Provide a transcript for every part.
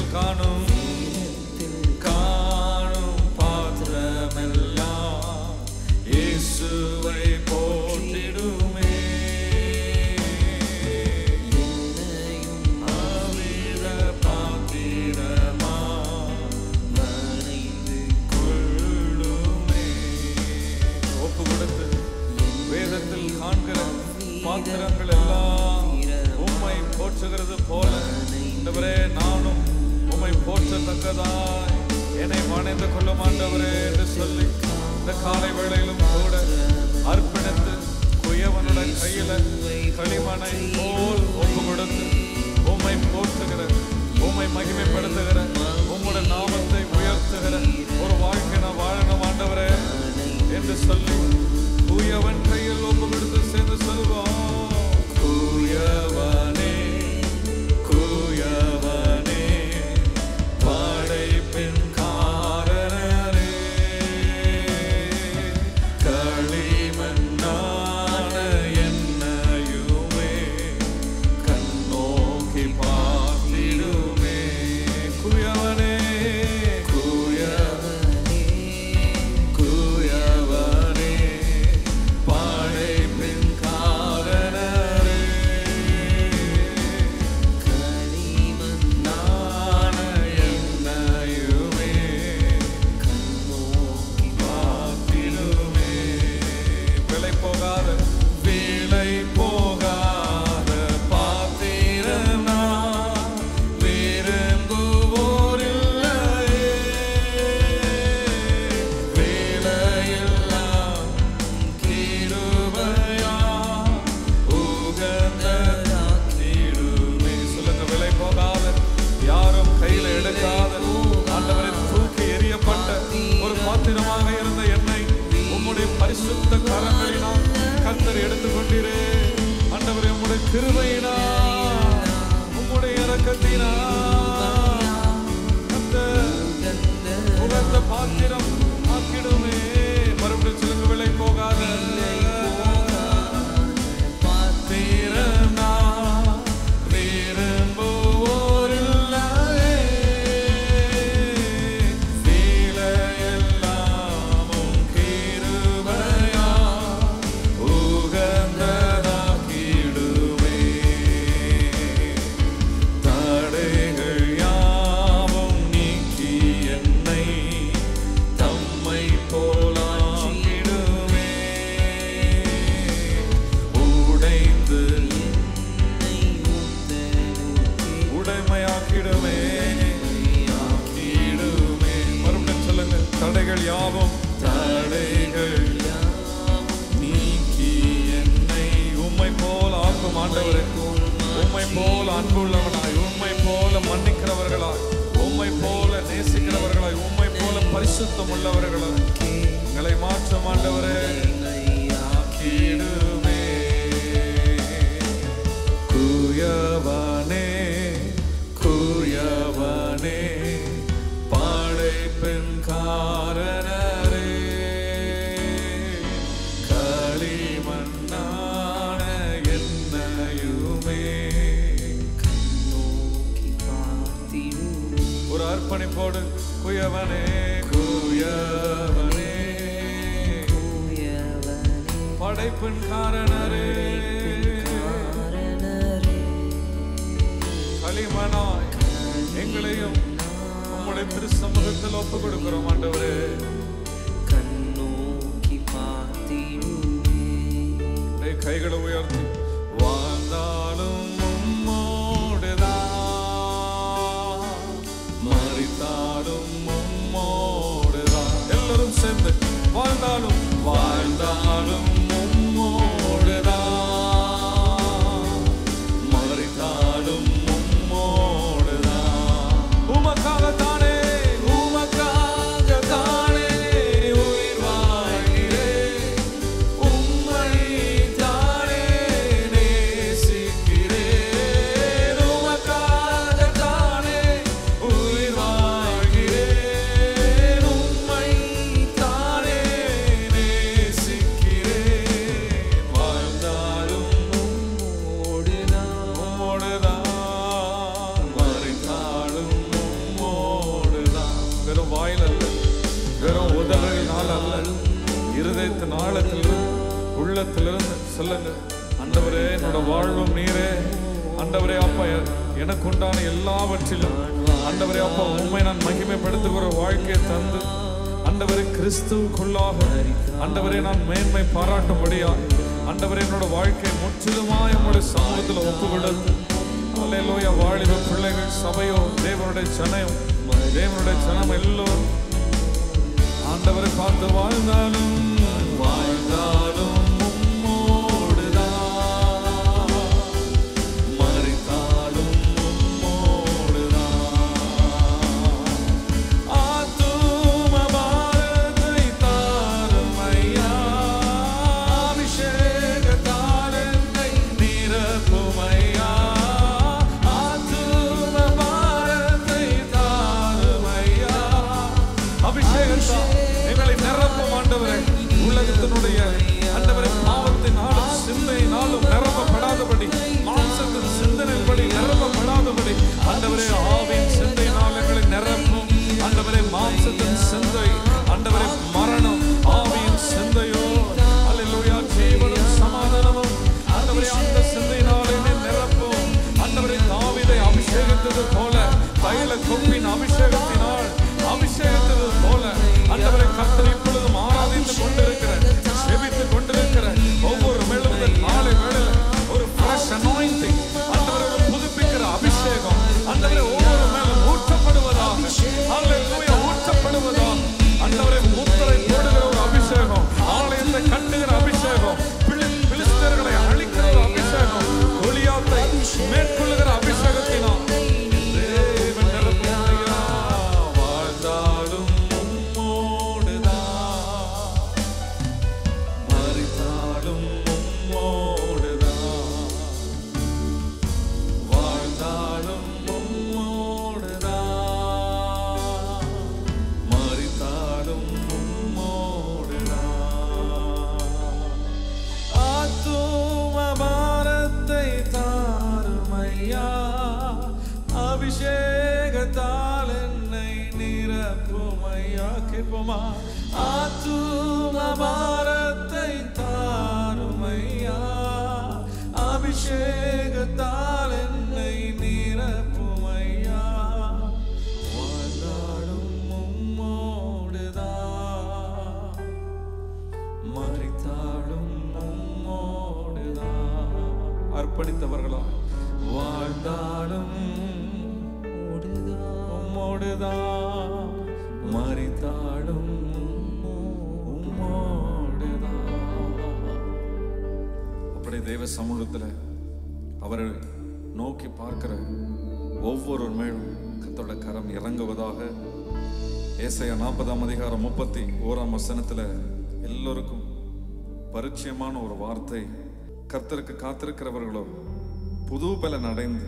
காணும் காணும் பாத்திரமெல்லாம் இயேசுவை போற்றிடுமே அமிர்த பாத்திரமா கொள்ளுமே ஒப்பு கொடுத்து வேதத்தில் காண்கிற பாத்திரங்கள் எல்லாம் உம்மை போற்றுகிறது போல ஆண்டவரே நானும் உம்மை போற்றத்தக்கதாய் என்னை மணைந்து கொள்ள மாட்டவரே என்று சொல்லி இந்த காலை வேளையிலும் கூட அர்ப்பணித்து குயவனுடைய கையில களிமணை போல் ஒப்பு கொடுத்து உம்மை போற்றுகிற உம்மை மகிமைப்படுத்துகிற உம்முடைய நாமத்தை உயர்த்துகிற ஒரு வாழ்க்கை நான் வாழணும் ஆண்டவரே என்று சொல்லி தூயவன் கையில் ஒப்பு கொடுத்து சேர்ந்து சொல்வோம் தூயவனே தூயவனே படைப்பின் காரணரே களிமண்ணான என்னையுமே கண்ணோக்கி பார்த்திடுமே குயவனே குயவனே குயவனே படைப்பின் காரணரே களிமண்ணான என்னையுமே கண்ணோக்கி பார்த்திடுமே விலை போகாத விலை போகாத பாத்திரனா விரும்புவோரில்லையே வேலையெல்லாம் கிருபையா உகந்ததாக்கிடுமே. சொல்லுங்க, விலை போகாத, யாரும் கையில எடுக்காத, ஆண்டவரே, தூக்கி எறியப்பட்ட ஒரு பாத்திரமாக இருந்த என்னை உம்முடைய பரிசுத்த கரங்களினால் கர்த்தர் எடுத்துக்கொண்டீரே ஆண்டவரே உம்முடைய கிருபையினால் உம்முடைய இரக்கத்தினால் கர்த்தர் உகந்த பாத்திரம் ஆக்கிடுமே மறுபடியும் சொல்லுங்க விலை போகாத பாத்திரனா விரும்புவோரில்லையே. விலையெல்லாமும் கிருபையா உகந்ததாக்கிடுமே. தடைகள் யாவும் நீக்கி என்னை தம்மை போலாக்கிடுமே. உடைந்து உடைமையாக்கிடுமே ஆக்கிடுமே. மறுபடியும் சொல்லுங்க தடைகள் யாவும் தடைகள் நீக்கி என்னை உம்மை போல ஆக்கும் ஆண்டவரே உம்மை போல அன்புள்ளவனாய் உம்மை போல மன்னிக்கிறவர்களாய் உம்மை போல நேசிக்கிறவர்களாய் உம்மை போல பரிசுத்தம் உள்ளவர்களாய் எங்களை மாற்றும் ஆண்டவரே ஆக்கிடுமே குயவனே குயவனே படைப்பின் காரணரே களிமண்ணான என்னையுமே ஒரு அர்ப்பணிப்போடு குயவனே குயவனே படைப்பின் காரணரே களிமனாய் எங்களையும் உம்முடைய திரு சமூகத்தில் ஒப்பு கொடுக்கிறோம் ஆண்டவரே உடைய கைகளை உயர்த்தி வாழ்ந்தாலும் உம்மோடுதான் மறித்தாலும் உம்மோடுதான் எல்லாரும் சேர்ந்து வாழ்ந்தாலும் வாழ்ந்தாலும் உம்மோடுதான் மறித்தாலும் உம்மோடுதான் உமக்காகத்தானே உமக்காகத்தானே உயிர் வாழ்கிறேன் உம்மை தானே சொல்லுங்க ஆண்டவரே என்னோட வாழ்வும் நீரே ஆண்டவரே அப்பா எனக்கு உண்டான எல்லாவற்றிலும் ஆண்டவரே அப்பா உண்மை நான் மகிமைப்படுத்துகிற வாழ்க்கையை தந்து ஆண்டவரே கிறிஸ்துவுக்குள்ளாக ஆண்டவரே நான் மேன்மை பாராட்டும்படியா ஆண்டவரே என்னோட வாழ்க்கை முற்றிலுமாய் என்னுடைய சமூகத்தில் ஒப்பு கொடுத்து அல்லேலூயா வாலிப பிள்ளைகள் சபையோ தேவனுடைய ஜனம் தேவனுடைய ஜனம் எல்லோரும் ஆண்டவரை பார்த்து வாழ்ந்தாலும் வாழ்ந்தாலும் உம்மோடுதான் மறித்தாலும் உம்மோடுதான் ஆத்தும பாரத்தை தாரும் ஐயா அபிஷேகத்தால் என்னை நிரப்பும் ஐயா ஆத்தும பாரத்தை தாரும் ஐயா அபிஷேகத்தால் எங்களை நிரப்பும் ஆண்டவரே உலகத்தினுடைய ஆண்டவரே பாவத்தினாலும் சிந்தையினாலும் நிரப்பப்படாதபடி மாம்சத்தின் சிந்தனைப்படி நிரப்பப்படாதபடி ஆண்டவரே ஆவின் சிந்தையினால் எங்களை நிரப்பும் ஆண்டவரே மாம்சத்தின் சிந்தை ஆண்டவரே மரணம் ஆவியின் சிந்தையோ அல்லேலூயா ஜீவனும் சமாதானமும் ஆண்டவரே அந்த சிந்தையினால் என்னை நிரப்பும் ஆண்டவரே தாவீதை அபிஷேகித்தது போல தைல கொம்பின் அபிஷேகத்தினால் அபிஷேகித்தது போல ஆண்டவரை கர்த்தர் இப்பொழுதும் ஆராதித்து கொண்டிருக்கிற செபித்துக் கொண்டிருக்கிற ஒவ்வொரு மேலும் இந்த காலை வேளையில ஒரு ஃப்ரெஷ் அனாயிண்டிங் ஆண்டவரை ஒரு புதுப்பிக்கிற அபிஷேகம் ஆண்டவரை ஒவ்வொரு மேலும் ஊற்றப்படுவதாக அல்லேலூயா ஊற்றப்படுவதாக ஆண்டவரை முத்திரை போடுகிற ஒரு அபிஷேகம் ஆலயத்தை கட்டுகிற அபிஷேகம் பிளி- பிலிஸ்தர்களை அழிக்கிற ஒரு அபிஷேகம் கொலியாத்தை மேற்கொள்ளுகிற அபிஷேகத்தினால் தேவன் நிரப்பும் ஐயா, வாழ்ந்தாலும் உம்மோடுதான் மறித்தாலும் உம்மோடுதான் வாழ்ந்தாலும் உம்மோடுதான் மறித்தாலும் உம்மோடுதான் ஆத்தும பாரத்தை தாருமையா அபிஷேகத்தால் என்னை நிரப்புமையா கேட்போமா ஆத்தும பாரத்தை தாருமையா அபிஷேகத்தால் என்னை நிரப்புமையா வாழ்ந்தாலும் உம்மோடுதான் மறித்தாலும் உம்மோடுதான் அர்ப்பணித்தவர்களா வாழ்ந்தாலும் உம்மோடுதான் மறித்தாலும் உம்மோடுதான் அப்படி தேவ சமூகத்துல அவரை நோக்கி பார்க்கிற ஒவ்வொரு மேலும் கத்தோட கரம் இறங்குவதாக ஏசாயா நாற்பதாம் அதிகாரம் முப்பத்தி ஓராம் வசனத்துல எல்லோருக்கும் பரிச்சயமான ஒரு வார்த்தை கர்த்தருக்கு காத்திருக்கிறவர்களோ புது பலன் அடைந்து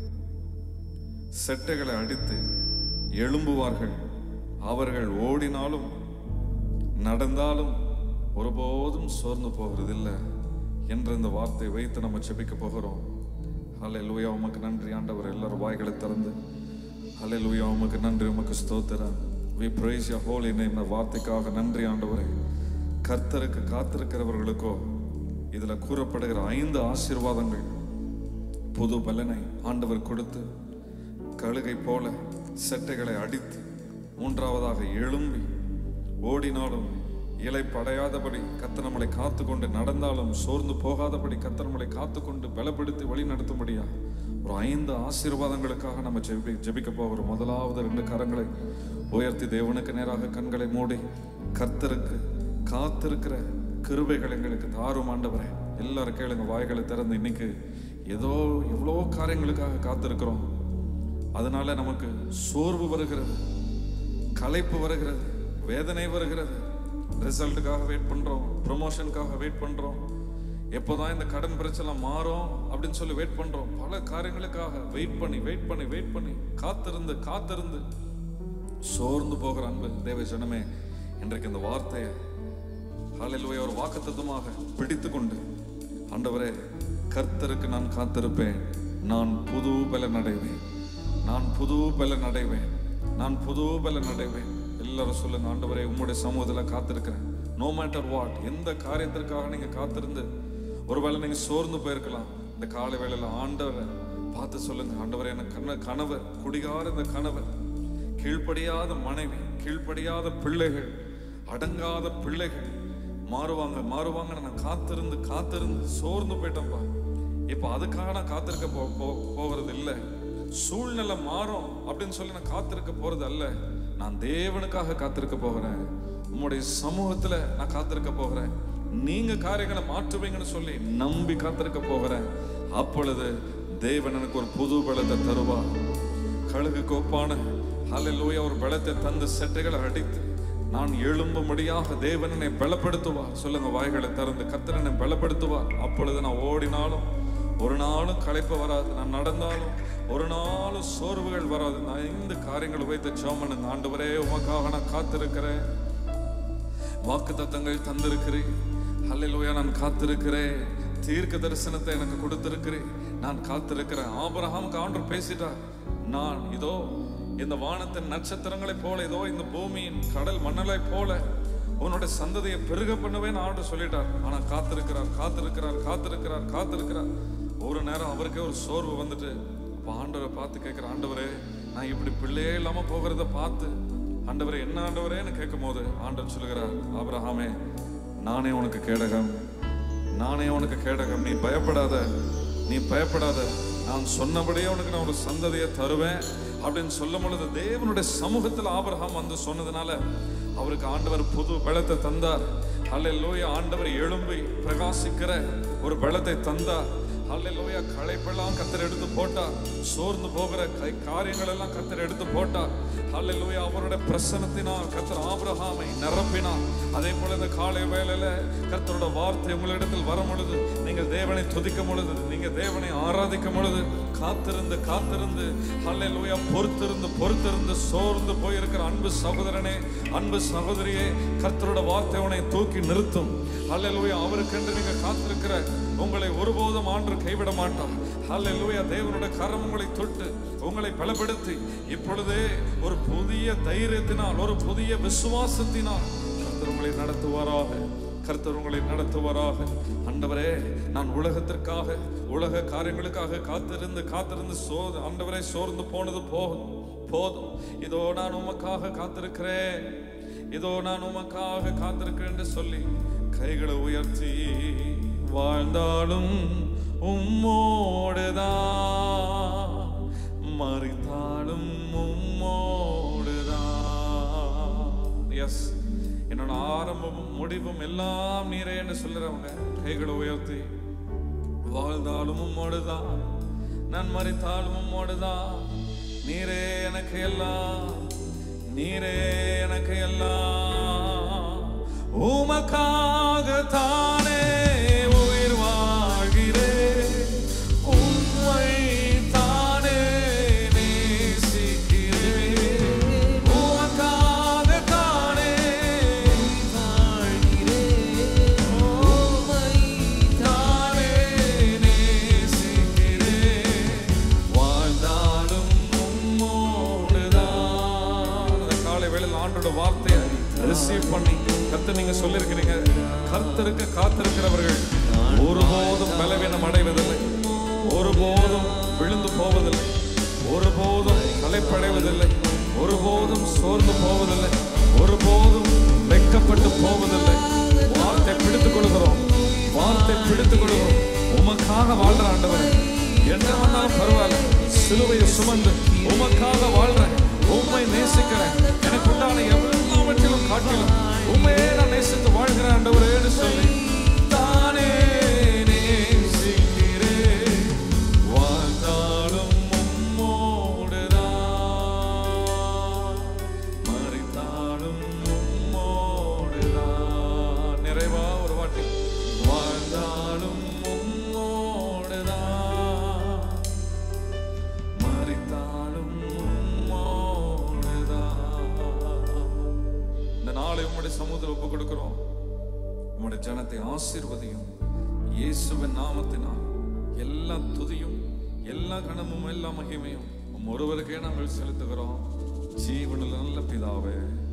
செட்டைகளை அடித்து எழும்புவார்கள் அவர்கள் ஓடினாலும் நடந்தாலும் ஒருபோதும் சோர்ந்து போகிறதில்லை என்ற இந்த வார்த்தையை வைத்து நம்ம செபிக்க போகிறோம் ஹலே லூயா உமக்கு நன்றி ஆண்டவர் எல்லாரும் வாய்களை திறந்து ஹலே லூயா உமக்கு நன்றி உமக்கு ஸ்தோத்திரம் we praise your holy name இந்த வார்த்தைக்காக நன்றி ஆண்டவரே கர்த்தருக்கு காத்திருக்கிறவர்களுக்கோ இதுல கூறப்படுகிற ஐந்து ஆசீர்வாதங்கள் புது பலனை ஆண்டவர் கொடுத்து கழுகை போல செட்டைகளை அடித்து மூன்றாவதாக எழும்பி ஓடினாலும் இலை படையாதபடி கத்த நம்மளை காத்து கொண்டு நடந்தாலும் சோர்ந்து போகாதபடி கத்த நம்மளை காத்து கொண்டு பலப்படுத்தி வழி நடத்தும்படியா ஒரு ஐந்து ஆசீர்வாதங்களுக்காக நம்ம ஜெபி ஜெபிக்க போகிறோம் முதலாவது ரெண்டு கரங்களை உயர்த்தி தேவனுக்கு நேராக கண்களை மூடி கர்த்தருக்கு காத்திருக்கிற கிருபைகள் எங்களுக்கு தாரும் ஆண்டவரே எல்லாரும் கேளுங்க வாய்களை திறந்து இன்னைக்கு ஏதோ எவ்வளோ காரியங்களுக்காக காத்திருக்கிறோம் அதனால நமக்கு சோர்வு வருகிறது களைப்பு வருகிறது வேதனை வருகிறது ரிசல்ட்டுக்காக வெயிட் பண்றோம் ப்ரொமோஷனுக்காக வெயிட் பண்றோம் எப்போதான் இந்த கடன் பிரச்சனை மாறும் அப்படின்னு சொல்லி வெயிட் பண்றோம் பல காரியங்களுக்காக வெயிட் பண்ணி வெயிட் பண்ணி வெயிட் பண்ணி காத்திருந்து காத்திருந்து சோர்ந்து போகிற அன்பு தேவ ஜனமே இன்றைக்கு இந்த வார்த்தையை ஹalleluya ஒரு வாக்குத்தத்தமாக பிடித்து கொண்டு ஆண்டவரே கர்த்தருக்கு நான் காத்திருப்பேன் நான் புது பலன் அடைவேன் நான் புது பலன் அடைவேன் நான் புது பலன் அடைவேன் எல்லாரும் சொல்லுங்க ஆண்டவரே உம்முடைய சமூகத்துல காத்திருக்கிறேன் நோ மேட்டர் வாட் எந்த காரியத்திற்காக நீங்க காத்திருந்து ஒருவேளை நீங்க சோர்ந்து போயிருக்கலாம் இந்த காலை வேளையில ஆண்டவரை பார்த்து சொல்லுங்க ஆண்டவரே எனக்கு கண கணவர் குடிகார இந்த கணவர் கீழ்ப்படியாத மனைவி கீழ்ப்படியாத பிள்ளைகள் அடங்காத பிள்ளைகள் மாறுவாங்க மாறுவாங்கன்னு நான் காத்திருந்து காத்திருந்து சோர்ந்து போயிட்டேன்ப்பா இப்போ அதுக்காக நான் காத்திருக்க போ போ- போகிறது இல்லை சூழ்நிலை மாறும் அப்படின்னு சொல்லி நான் காத்திருக்க போறது அல்ல நான் தேவனுக்காக காத்திருக்க போகிறேன் உம்முடைய சமூகத்துல நான் காத்திருக்க போகிறேன் நீங்க காரியங்களை மாற்றுவீங்கன்னு சொல்லி நம்பி காத்திருக்க போகிறேன் அப்பொழுது தேவன் எனக்கு ஒரு புது பலத்தை தருவார் கழுகு கோப்பான ஹalleluya ஒரு பலத்தை தந்து செட்டைகளை அடித்து நான் எழும்பும்படியாக தேவன் என்னை பலப்படுத்துவார் சொல்லுங்க வாய்களை திறந்து கர்த்தர் என்னை பலப்படுத்துவார் அப்பொழுது நான் ஓடினாலும் ஒரு நாளும் களைப்பு வராது நான் நடந்தாலும் ஒரு நாளும் சோர்வுகள் வராது நான் இந்த காரியங்களை வைத்து சோமன் ஆண்டவரே உமக்காக நான் காத்திருக்கிறேன் வாக்கு தத்தங்கள் தந்திருக்கிறேன் ஹல்லேலூயா நான் காத்திருக்கிறேன் தீர்க்க தரிசனத்தை எனக்கு கொடுத்திருக்கிறேன் நான் காத்திருக்கிறேன் ஆபிரகாமுக்கு ஆண்டவர் பேசிட்டார் நான் இதோ இந்த வானத்தின் நட்சத்திரங்களைப் போல இதோ இந்த பூமியின் கடல் மணலைப் போல உன்னுடைய சந்ததியை பெருக பண்ணுவேன் ஆண்டு சொல்லிட்டார் ஆனா காத்திருக்கிறார் காத்திருக்கிறார் காத்திருக்கிறார் காத்திருக்கிறார் ஒரு நேரம் அவருக்கே ஒரு சோர்வு வந்துட்டு அப்ப ஆண்டவரை பார்த்து கேட்கிற ஆண்டவரே நான் இப்படி பிள்ளையே இல்லாம போகிறத பார்த்து ஆண்டவரே என்ன ஆண்டவரேன்னு கேட்கும் போது ஆண்டவர் சொல்லுகிறார் ஆபிரகாமே நானே உனக்கு கேடகம் நானே உனக்கு கேடகம் நீ பயப்படாத நீ பயப்படாத நான் சொன்னபடியே உனக்கு நான் ஒரு சந்ததியை தருவேன் அப்படின்னு சொல்லும் பொழுது தேவனுடைய சமூகத்தில் ஆபிரகாம் வந்து சொன்னதுனால அவருக்கு ஆண்டவர் புது பலத்தை தந்தார் அல்லேலூயா ஆண்டவர் எழும்பி பிரகாசிக்கிற ஒரு பலத்தை தந்தார் அல்லேலூயா களைப்பெல்லாம் கத்தர் எடுத்து போட்டார் சோர்ந்து போகிற கை காரியங்கள் எல்லாம் கத்தர் எடுத்து போட்டார் அல்லேலூயா அவருடைய பிரசனத்தினால் கத்தர் ஆபிரகாமை நிரப்பினார் அதே போல இந்த காலை வேளையில கர்த்தரோட வார்த்தை உங்களிடத்தில் வரும் பொழுது நீங்கள் தேவனை துதிக்கும் பொழுது நீங்க தேவனை ஆராதிக்கும் பொழுது காத்திருந்து காத்திருந்து அல்லேலூயா பொறுத்திருந்து பொறுத்திருந்து சோர்ந்து போயிருக்கிற அன்பு சகோதரனே அன்பு சகோதரியே கர்த்தரோட வார்த்தை உன்னை தூக்கி நிறுத்தும் அல்லேலூயா அவருக்கென்று நீங்க காத்திருக்கிற உங்களை ஒருபோதும் ஆண்டு கைவிட மாட்டார் அல்லேலூயா தேவனுடைய கரம் உங்களை தொட்டு உங்களை பலப்படுத்தி இப்பொழுதே ஒரு புதிய தைரியத்தினால் ஒரு புதிய விசுவாசத்தினால் கர்த்தர் உங்களை நடத்துவாராக கர்த்தர் உங்களை நடத்துவாராக ஆண்டவரே நான் உலகத்திற்காக உலக காரியங்களுக்காக காத்திருந்து காத்திருந்து சோ ஆண்டவரே சோர்ந்து போனது போதும் போதும் இதோ நான் உமக்காக காத்திருக்கிறேன் இதோ நான் உமக்காக காத்திருக்கிறேன் என்று சொல்லி கைகளை உயர்த்தி வாழ்ந்தாலும் உம்மோடுதான் மறித்தாலும் உம்மோடுதான் எஸ் என்னோட ஆரம்பமும் முடிவும் எல்லாம் நீரே என்று சொல்லுறவங்க கைகளை உயர்த்தி வாழ்ந்தாலும் உம்மோடுதான் நான் மறித்தாலும் உம்மோடுதான் நீரே எனக்கு எல்லாம் நீரே எனக்கு எல்லாம் உமக்காக தானே உயிர் வாழ்கிறேன் உம்மை தானே நேசிக்கிறேன் உமக்காக தானே தானே நேசிக்கிறேன் வாழ்ந்தாலும் உம்மோடுதான் அந்த காலை வேளையில் ஆண்டோட வார்த்தையை ரிசீவ் பண்ணி கர்த்தர் நீங்க சொல்லியிருக்கிறீங்க கர்த்தருக்கு காத்திருக்கிறவர்கள் ஒருபோதும் பலவீனம் அடைவதில்லை ஒருபோதும் விழுந்து போவதில்லை ஒருபோதும் களைப்படைவதில்லை ஒருபோதும் சோர்ந்து போவதில்லை ஒருபோதும் வெட்கப்பட்டு போவதில்லை வார்த்தை பிடித்துக் கொள்கிறோம் வார்த்தை பிடித்துக் கொள்கிறோம் உமக்காக வாழ்ற ஆண்டவர் என்ன வந்தாலும் பரவாயில்ல சிலுவையை சுமந்து உமக்காக வாழ்றேன் உம்மை நேசிக்கிறேன் எனக்கு உண்டான எல்லாவற்றிலும் காட்டிலும் உண்மையே நான் நேசித்து வாழ்கிறேன் ஆண்டவரேன்னு சொல்லி தானே நேசிக்கிறேன் வாழ்ந்தாலும் உம்மோடுதான் மறித்தாலும் உம்மோடுதான் நிறைவா ஒரு வாட்டி வாழ்ந்தாலும் உம்மோடுதான் மறித்தாலும் உம்மோடுதான் இந்த நாளை உம்முடைய சமூகத்தில் ஒப்பு கொடுக்கிறோம் உம்முடைய ஜனத்தை ஆசீர்வதியும் இயேசுவின் நாமத்தினால் எல்லா துதியும் எல்லா கணமும் எல்லா மகிமையும் உம் ஒருவருக்கே நாங்கள் செலுத்துகிறோம் ஜீவனில் நல்ல பிதாவே